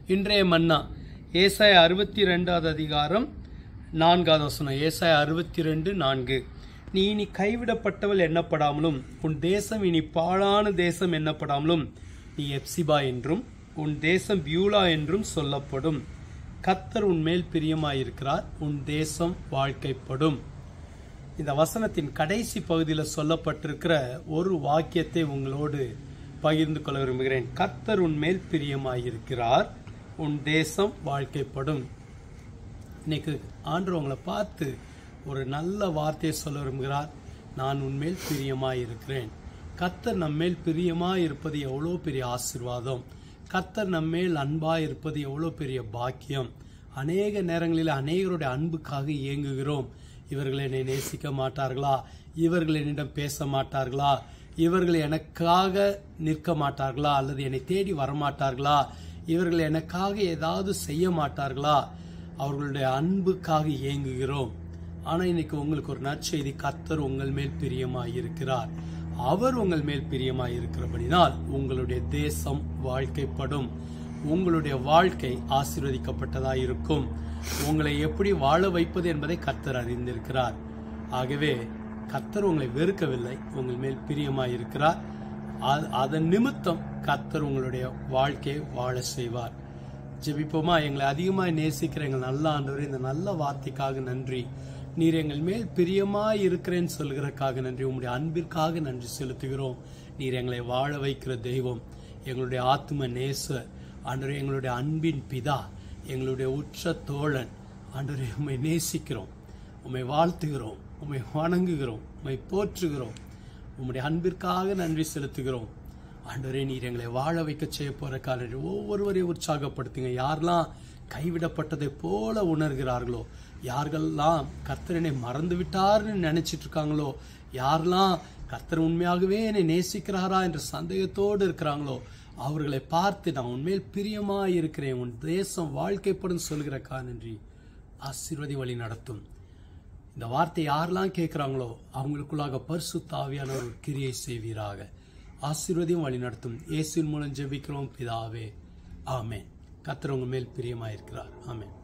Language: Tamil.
இன்றைய மன்னா ஏசாய அறுபத்தி ரெண்டாவது அதிகாரம் நான்காவது வசனம் ஏசாய அறுபத்தி ரெண்டு நான்கு நீ இனி கைவிடப்பட்டவள் எண்ணப்படாமலும் உன் தேசம் இனி பாழான தேசம் எண்ணப்படாமலும் நீ எப்சிபா என்றும் உன் தேசம் பியூலா என்றும் சொல்லப்படும் கத்தர் உன்மேல் பிரியமாயிருக்கிறார் உன் தேசம் வாழ்க்கைப்படும் இந்த வசனத்தின் கடைசி பகுதியில் சொல்லப்பட்டிருக்கிற ஒரு வாக்கியத்தை உங்களோடு பகிர்ந்து கொள்ள விரும்புகிறேன் கர்த்தர் உன்மேல் பிரியமாயிருக்கிறார் உன் தேசம் வாழ்க்கைப்படும் இன்னைக்கு ஆண்டு உங்களை பார்த்து ஒரு நல்ல வார்த்தையை சொல்ல விரும்புகிறார் நான் உன்மேல் பிரியமாயிருக்கிறேன் கர்த்தர் நம்மேல் பிரியமாய் இருப்பது எவ்வளோ பெரிய ஆசீர்வாதம் கர்த்தர் நம்மேல் அன்பாய் இருப்பது எவ்வளோ பெரிய பாக்கியம் அநேக நேரங்களில் அநேகருடைய அன்புக்காக இயங்குகிறோம் இவர்கள் என்னை நேசிக்க மாட்டார்களா இவர்கள் என்னிடம் பேச மாட்டார்களா இவர்கள் எனக்காக நிற்க மாட்டார்களா அல்லது என்னை தேடி வரமாட்டார்களா இவர்கள் எனக்காக ஏதாவது செய்ய மாட்டார்களா அவர்களுடைய அன்புக்காக இயங்குகிறோம் ஆனா இன்னைக்கு உங்களுக்கு ஒரு நற்செய்தி கர்த்தர் உங்கள் மேல் பிரியமாய் இருக்கிறார் அவர் உங்கள் மேல் பிரியமாய் இருக்கிறபடினால் உங்களுடைய தேசம் வாழ்க்கைப்படும் உங்களுடைய வாழ்க்கை ஆசீர்வதிக்கப்பட்டதாய் இருக்கும் உங்களை எப்படி வாழ வைப்பது என்பதை கர்த்தர் அறிந்திருக்கிறார் ஆகவே கர்த்தர் உங்களை வெறுக்கவில்லை உங்கள் மேல் பிரியமாய் இருக்கிறார் அ- அதன் நிமித்தம் கர்த்தர் உங்களுடைய வாழ்க்கையை வாழ செய்வார் ஜெபிப்போமா எங்களை அதிகமாய் நேசிக்கிற எங்கள் நல்ல ஆண்டவர் இந்த நல்ல வார்த்தைக்காக நன்றி நீர் எங்கள் மேல் பிரியமாய் இருக்கிறேன்னு சொல்கிறதுக்காக நன்றி உங்களுடைய அன்பிற்காக நன்றி செலுத்துகிறோம் நீர் எங்களை வாழ வைக்கிற தெய்வம் எங்களுடைய ஆத்ம நேசர் ஆண்டவரே எங்களுடைய அன்பின் பிதா எங்களுடைய உற்ற தோழன் ஆண்டவரே உம்மை நேசிக்கிறோம் உம்மை வாழ்த்துகிறோம் உம்மை வணங்குகிறோம் உம்மை போற்றுகிறோம் உம்முடைய அன்பிற்காக நன்றி செலுத்துகிறோம் ஆண்டவரே நீர் எங்களை வாழ வைக்க செய்ய போற காரணம் ஒவ்வொருவரையும் உற்சாகப்படுத்துங்க யாரெல்லாம் கைவிடப்பட்டதை போல உணர்கிறார்களோ யாரெல்லாம் கர்த்தரனை மறந்து விட்டார்னு நினைச்சிட்டு இருக்காங்களோ யாரெல்லாம் கர்த்தர் உண்மையாகவே என்னை நேசிக்கிறாரா என்ற சந்தேகத்தோடு இருக்கிறாங்களோ அவர்களை பார்த்து நான் உண்மையில் பிரியமாய் இருக்கிறேன் உன் தேசம் வாழ்க்கைப்படும் சொல்கிற நன்றி ஆசீர்வதி வழி நடத்தும் இந்த வார்த்தை யாரெல்லாம் கேட்குறாங்களோ அவங்களுக்குள்ளாக பரிசு தாவியான ஒரு கிரியை செய்வீராக ஆசீர்வதியும் வழி நடத்தும் இயேசுவின் மூலம் ஜெபிக்கிறோம் பிதாவே ஆமென் கர்த்தர் உங்க மேல் பிரியமாயிருக்கிறார் ஆமென்